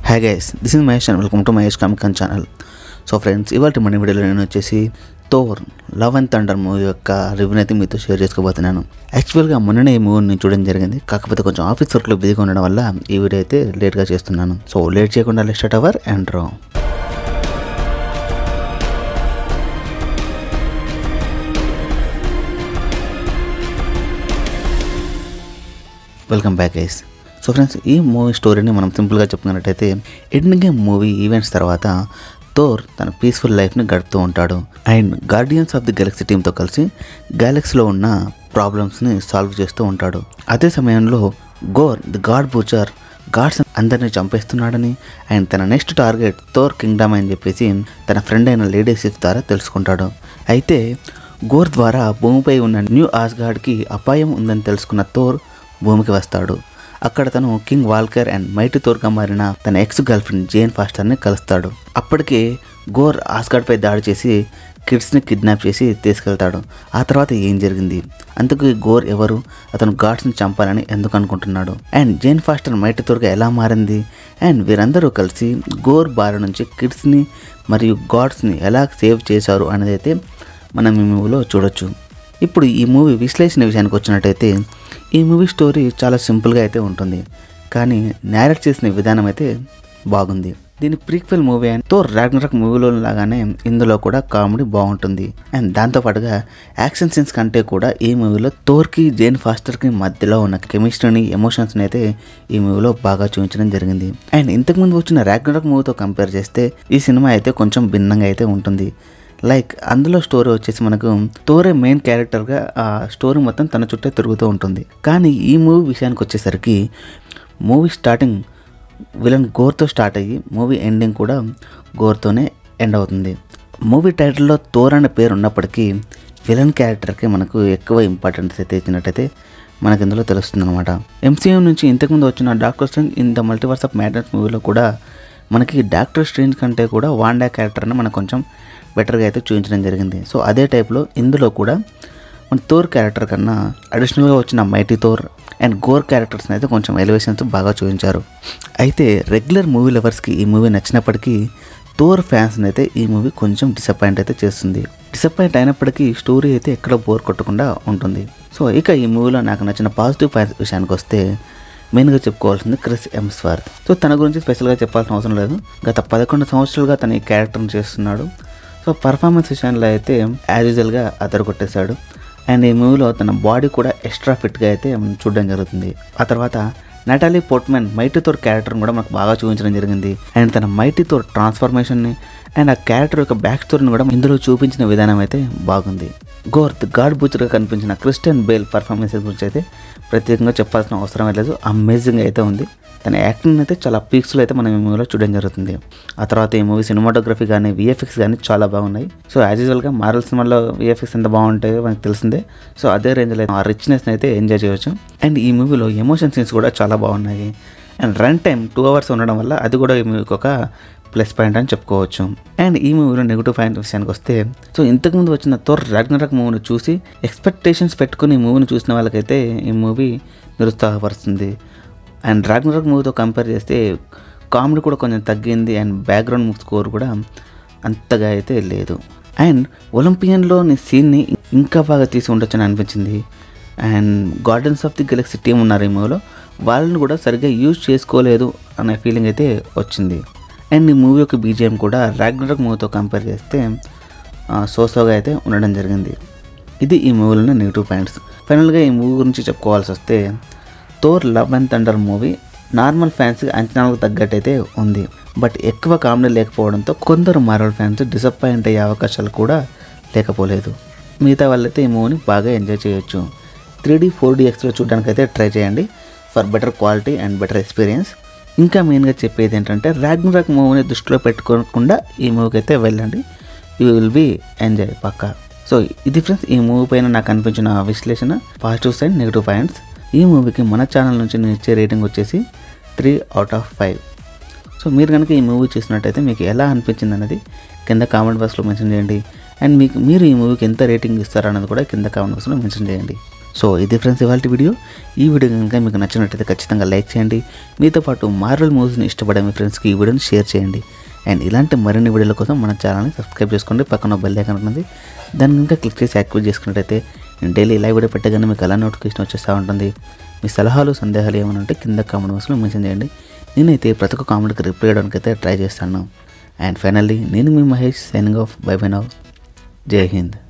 hi guys this is Mahesh and welcome to Mahesh Comicon channel so friends ఇవాళ మన వీడియోలో నేను వచ్చేసి Thor Love and Thunder movie యొక్క రివ్యూని అయితే మీతో షేర్ చేసుకోబోతున్నాను యాక్చువల్గా మొన్ననే ఈ మూవీని చూడడం జరిగింది కాకపోతే కొంచెం ఆఫీస్ వర్క్లో బిజీగా ఉండడం వల్ల ఈ వీడియో అయితే లేట్గా చేస్తున్నాను సో లేట్ చేయకుండా లెట్ స్టార్ట్ అవర్ అండ్ రా welcome back guys so friends ఈ మూవీ స్టోరీని మనం సింపుల్గా చెప్పుకున్నట్టయితే ఎండ్ గేమ్ మూవీ ఈవెంట్స్ తర్వాత థోర్ తన పీస్ఫుల్ లైఫ్ని గడుపుతూ ఉంటాడు and Guardians of the Galaxy టీంతో కలిసి గ్యాలక్సీలో ఉన్న ప్రాబ్లమ్స్ని సాల్వ్ చేస్తూ ఉంటాడు అదే సమయంలో Gorr the God Butcher gods అందరినీ చంపేస్తున్నాడని అండ్ తన నెక్స్ట్ టార్గెట్ థోర్ కింగ్డమ్ అని చెప్పేసి తన ఫ్రెండ్ అయిన లేడీ సిఫ్ ద్వారా తెలుసుకుంటాడు అయితే గోర్ ద్వారా భూమిపై ఉన్న న్యూ ఆస్గార్డ్కి అపాయం ఉందని తెలుసుకున్న థోర్ భూమికి వస్తాడు అక్కడ తను కింగ్ వాల్కర్ అండ్ మైటి తోర్గా మారిన తన ఎక్స్ గర్ల్ ఫ్రెండ్ జేన్ ఫాస్టర్ని కలుస్తాడు అప్పటికే గోర్ ఆస్గార్డ్పై దాడి చేసి కిడ్స్ని కిడ్నాప్ చేసి తీసుకెళ్తాడు ఆ తర్వాత ఏం జరిగింది అందుకు ఈ గోర్ ఎవరు అతను గాడ్స్ని చంపాలని ఎందుకు అనుకుంటున్నాడు అండ్ జేన్ ఫాస్టర్ మైటి తోర్గా ఎలా మారింది అండ్ వీరందరూ కలిసి గోర్ బారి నుంచి కిడ్స్ని మరియు గాడ్స్ని ఎలా సేవ్ చేశారు అనేది అయితే మనం ఈ మూవీలో చూడొచ్చు ఇప్పుడు ఈ మూవీ విశ్లేషణ విషయానికి వచ్చినట్టయితే ఈ మూవీ స్టోరీ చాలా సింపుల్గా అయితే ఉంటుంది కానీ నేరేట్ చేసిన విధానం అయితే బాగుంది దీని ప్రీక్వెల్ మూవీ అండ్ తో రాగ్నరక్ మూవీలో లాగానే ఇందులో కూడా కామెడీ బాగుంటుంది అండ్ దాంతోపాటుగా యాక్షన్ సీన్స్ కంటే కూడా ఈ మూవీలో థోర్కి జేన్ ఫాస్టర్కి మధ్యలో ఉన్న కెమిస్ట్రీని ఎమోషన్స్ని అయితే ఈ మూవీలో బాగా చూపించడం జరిగింది అండ్ ఇంతకుముందు వచ్చిన రాగ్నరక్ మూవీతో కంపేర్ చేస్తే ఈ సినిమా అయితే కొంచెం భిన్నంగా అయితే ఉంటుంది లైక్ అందులో స్టోరీ వచ్చేసి మనకు తోరే మెయిన్ క్యారెక్టర్గా ఆ స్టోరీ మొత్తం తన చుట్టే తిరుగుతూ ఉంటుంది కానీ ఈ మూవీ విషయానికి వచ్చేసరికి మూవీ స్టార్టింగ్ విలన్ గోర్తో స్టార్ట్ అయ్యి మూవీ ఎండింగ్ కూడా గోర్తోనే ఎండ్ అవుతుంది మూవీ టైటిల్లో తోర్ అనే పేరు ఉన్నప్పటికీ విలన్ క్యారెక్టర్కి మనకు ఎక్కువ ఇంపార్టెన్స్ అయితే ఇచ్చినట్టయితే మనకి ఇందులో తెలుస్తుంది అనమాట ఎంసీఎం నుంచి ఇంతకుముందు వచ్చిన doctor strange in the multiverse of madness మూవీలో కూడా మనకి డాక్టర్ స్ట్రేంజ్ కంటే కూడా వాండా క్యారెక్టర్ని మనకు కొంచెం బెటర్గా అయితే చూపించడం జరిగింది సో అదే టైప్లో ఇందులో కూడా మన థోర్ క్యారెక్టర్ కన్నా అడిషనల్గా వచ్చిన మైటీ థోర్ అండ్ గోర్ క్యారెక్టర్స్ని అయితే కొంచెం ఎలివేషన్స్ బాగా చూపించారు అయితే రెగ్యులర్ మూవీ లవర్స్కి ఈ మూవీ నచ్చినప్పటికీ థోర్ ఫ్యాన్స్ని అయితే ఈ మూవీ కొంచెం డిసప్పాయింట్ అయితే చేస్తుంది డిసప్పాయింట్ అయినప్పటికీ స్టోరీ అయితే ఎక్కడ బోర్ కొట్టకుండా ఉంటుంది సో ఇక ఈ మూవీలో నాకు నచ్చిన పాజిటివ్ పాయింట్స్ విషయానికి వస్తే మెయిన్గా చెప్పుకోవాల్సింది క్రిస్ ఎమ్స్వర్త్ సో తన గురించి స్పెషల్గా చెప్పాల్సిన అవసరం లేదు గత పదకొండు సంవత్సరాలుగా తన ఈ క్యారెక్టర్ని చేస్తున్నాడు సో పర్ఫార్మెన్స్ విషయంలో అయితే యాజ్ యూజువల్గా అదరు కొట్టేశాడు అండ్ ఈ మూవీలో తన బాడీ కూడా ఎక్స్ట్రా ఫిట్గా అయితే మనం చూడడం జరుగుతుంది ఆ తర్వాత నటాలీ పోర్ట్మెన్ మైటీ తోర్ క్యారెక్టర్ని కూడా మనకు బాగా చూపించడం జరిగింది అండ్ తన మైటీ తోర్ ట్రాన్స్ఫర్మేషన్ని అండ్ ఆ క్యారెక్టర్ యొక్క బ్యాక్ స్టోరీని కూడా ఇందులో చూపించిన విధానం అయితే బాగుంది గోర్త్ గాడ్ బూచర్గా కనిపించిన క్రిస్టియన్ బేల్ పర్ఫార్మెన్స్ గురించి అయితే ప్రత్యేకంగా చెప్పాల్సిన అవసరం లేదు అమేజింగ్ అయితే ఉంది తన యాక్టింగ్ అయితే చాలా పీక్స్లో అయితే మనం ఈ మూవీలో చూడడం జరుగుతుంది ఆ తర్వాత ఈ మూవీ సినిమాటోగ్రఫీ కానీ విఎఫ్ఎక్స్ కానీ చాలా బాగున్నాయి సో యాజ్ యూజువల్గా మారల్ సినిమాలో విఎఫ్ఎక్స్ ఎంత బాగుంటాయో మనకు తెలిసిందే సో అదే రేంజ్లో ఆ రిచ్నెస్ని అయితే ఎంజాయ్ చేయవచ్చు అండ్ ఈ మూవీలో ఎమోషన్ సీన్స్ కూడా చాలా బాగున్నాయి and run time two hours ఉండడం వల్ల అది కూడా ఈ మూవీకి ఒక ప్లస్ పాయింట్ అని చెప్పుకోవచ్చు అండ్ ఈ మూవీలో నెగిటివ్ పాయింట్ విషయానికి వస్తే సో ఇంతకుముందు వచ్చిన థోర్ రాగ్నరక్ మూవీని చూసి ఎక్స్పెక్టేషన్స్ పెట్టుకుని ఈ మూవీని చూసిన వాళ్ళకైతే ఈ మూవీ నిరుత్సాహపరుస్తుంది అండ్ రాగ్నరక్ మూవీతో కంపేర్ చేస్తే కామెడీ కూడా కొంచెం తగ్గింది అండ్ బ్యాక్గ్రౌండ్ స్కోర్ కూడా అంతగా అయితే లేదు అండ్ ఒలింపియన్లోని సీన్ని ఇంకా బాగా తీసి ఉండొచ్చని అనిపించింది and Guardians of the Galaxy team ఉన్నారు ఈ మూవీలో వాళ్ళని కూడా సరిగ్గా యూజ్ చేసుకోలేదు అనే ఫీలింగ్ అయితే వచ్చింది అండ్ ఈ మూవీ యొక్క బీజిఎం కూడా రాగ్నరక్ మూవీతో కంపేర్ చేస్తే సోసోగా అయితే ఉండడం జరిగింది ఇది ఈ మూవీలోని నెగిటివ్ పాయింట్స్ ఫైనల్గా ఈ మూవీ గురించి చెప్పుకోవాల్సి వస్తే Thor Love and Thunder movie normal fans అంచనాలకు తగ్గట్టయితే ఉంది బట్ ఎక్కువ కామెడీ లేకపోవడంతో కొందరు మార్వల్ ఫ్యాన్స్ డిసప్పాయింట్ అయ్యే అవకాశాలు కూడా లేకపోలేదు మిగతా వాళ్ళైతే ఈ మూవీని బాగా ఎంజాయ్ చేయొచ్చు త్రీ డీ ఫోర్ డీ ఎక్స్లో చూడడానికి అయితే ట్రై చేయండి for better quality and better experience ఇంకా మెయిన్గా చెప్పేది ఏంటంటే రాగ్నరాక్ మూవీని దృష్టిలో పెట్టుకోకుండా ఈ మూవీకి అయితే వెళ్ళండి యూ విల్ బీ ఎంజాయ్ పక్కా సో ఇది ఫ్రెండ్స్ ఈ మూవీ పైన నాకు అనిపించిన విశ్లేషణ పాజిటివ్స్ అండ్ నెగిటివ్ పాయింట్స్ ఈ మూవీకి మన ఛానల్ నుంచి నేను ఇచ్చే రేటింగ్ వచ్చేసి three out of five so మీరు కనుక ఈ మూవీ చూసినట్టయితే మీకు ఎలా అనిపించింది అనేది కింద కామెంట్ బాక్స్లో మెన్షన్ చేయండి అండ్ మీకు మీరు ఈ మూవీకి ఎంత రేటింగ్ ఇస్తారన్నది కూడా కింద కామెంట్ బాక్స్లో మెన్షన్ చేయండి సో ఇది ఫ్రెండ్స్ ఇవాళ వీడియో ఈ వీడియో కనుక మీకు నచ్చినట్టయితే ఖచ్చితంగా లైక్ చేయండి మీతో పాటు మార్వెల్ మూవీస్ని ఇష్టపడే మీ ఫ్రెండ్స్కి ఈ వీడియోని షేర్ చేయండి అండ్ ఇలాంటి మరిన్ని వీడియోల కోసం మన ఛానల్ని సబ్స్క్రైబ్ చేసుకోండి పక్కన బెల్ ఐకాన్ ఉంటుంది దాన్ని ఇంకా క్లిక్ చేసి యాక్టివేట్ చేసుకున్నట్టయితే నేను డైలీ లైవ్ వీడియో పెట్టగానే మీకు అలా నోటిఫికేషన్ వచ్చేస్తూ ఉంటుంది మీ సలహాలు సందేహాలు ఏమైనా ఉంటే కింద కామెంట్ బాక్స్లో మెన్షన్ చేయండి నేనైతే ప్రతి ఒక్క కామెంట్కి రిప్లై ఇవ్వడానికి అయితే ట్రై చేస్తాను అండ్ ఫైనల్లీ నేను మీ Mahesh signing off bye bye now జై హింద్